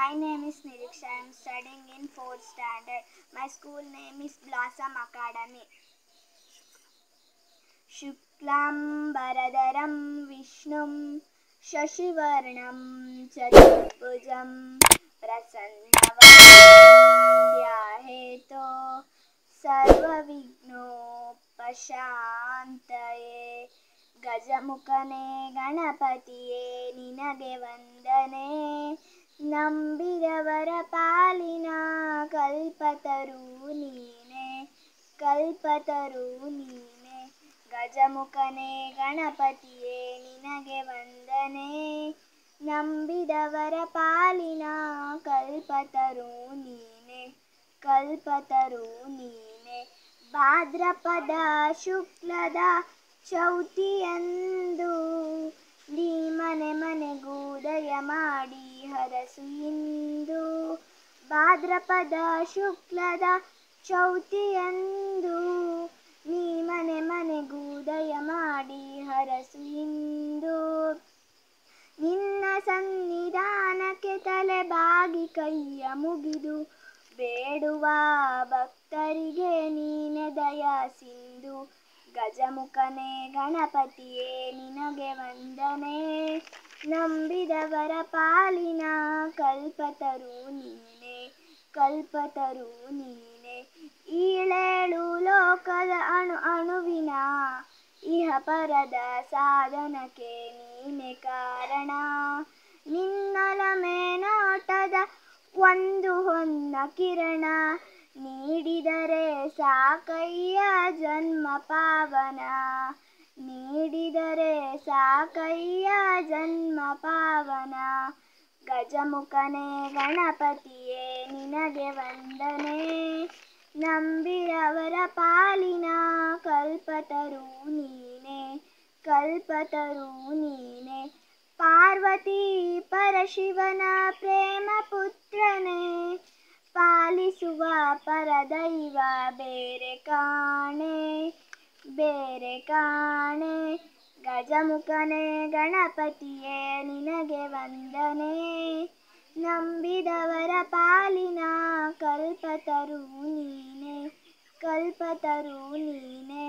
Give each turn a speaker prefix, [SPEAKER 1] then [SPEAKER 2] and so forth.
[SPEAKER 1] My name is Niriksha. I am studying in 4th standard. My school name is Blossom Academy. शुक्लाम्बरधरं विष्णुं शशिवर्णं चतुर्भुजं प्रसन्नवन्द्याहेतो ಸರ್ವವಿಘ್ನೋಪಶಾಂತಯೇ ಗಜಮುಖನೇ ಗಣಪತಿಯೇ ನಿನಗೆ ವಂದನೆ ನಂಬಿದವರ ಪಾಲಿನ ಕಲ್ಪತರು ನೀನೆ ಕಲ್ಪತರು ನೀನೆ ಗಜಮುಖನೇ ಗಣಪತಿಯೇ ನಿನಗೆ ವಂದನೆ ನಂಬಿದವರ ಪಾಲಿನ ಕಲ್ಪತರು ನೀನೆ ಕಲ್ಪತರು ನೀನೆ ಭಾದ್ರಪದ ಶುಕ್ಲದ ಚೌತಿಯಂದು ನೀ ಮನೆ ಮನೆಗೂದಯ ಮಾಡಿ ಹರಸು ಇಂದು ಭಾದ್ರಪದ ಶುಕ್ಲದ ಚೌತಿಯಂದು ನೀ ಮನೆ ಮನೆಗೂದಯ ಮಾಡಿ ಹರಸು ಇಂದು ನಿನ್ನ ಸನ್ನಿಧಾನಕ್ಕೆ ತಲೆ ಬಾಗಿ ಕೈಯ ಮುಗಿದು ಬೇಡುವ ಭಕ್ತರಿಗೆ ನೀನೆ ದಯ ಸಿಂಧು ಗಜಮುಖನೇ ಗಣಪತಿಯೇ ನಿನಗೆ ವಂದನೆ ನಂಬಿದವರ ಪಾಲಿನ ಕಲ್ಪತರು ನೀನೆ ಕಲ್ಪತರು ನೀನೆ ಈಳೇಳು ಲೋಕದ ಅಣು ಅಣುವಿನ ಇಹ ಪರದ ಸಾಧನಕ್ಕೆ ನೀನೆ ಕಾರಣ ನಿನ್ನೊಲಮೆ ನೋಟದ ಒಂದು ಹೊನ್ನ ಕಿರಣ ನೀಡಿದರೆ ಸಾಕಯ್ಯ ಜನ್ಮ ಪಾವನ ನೀಡಿದರೆ ಸಾಕಯ್ಯ ಜನ್ಮ ಪಾವನ ಗಜಮುಖನೇ ಗಣಪತಿಯೇ ನಿನಗೆ ವಂದನೆ ನಂಬಿರವರ ಪಾಲಿನ ಕಲ್ಪತರು ನೀನೆ ಕಲ್ಪತರು ನೀನೆ ಪಾರ್ವತಿ ಪರಶಿವನ ಪ್ರೇಮ ಪುತ್ರನೇ ಪಾಲಿಸುವ ಪರದೈವ ಬೇರೆ ಕಾಣೆ ಬೇರೆ ಕಾಣೆ ಗಜಮುಖನೇ ಗಣಪತಿಯೇ ನಿನಗೆ ವಂದನೆ ನಂಬಿದವರ ಪಾಲಿನ ಕಲ್ಪತರು ನೀನೆ ಕಲ್ಪತರು ನೀನೆ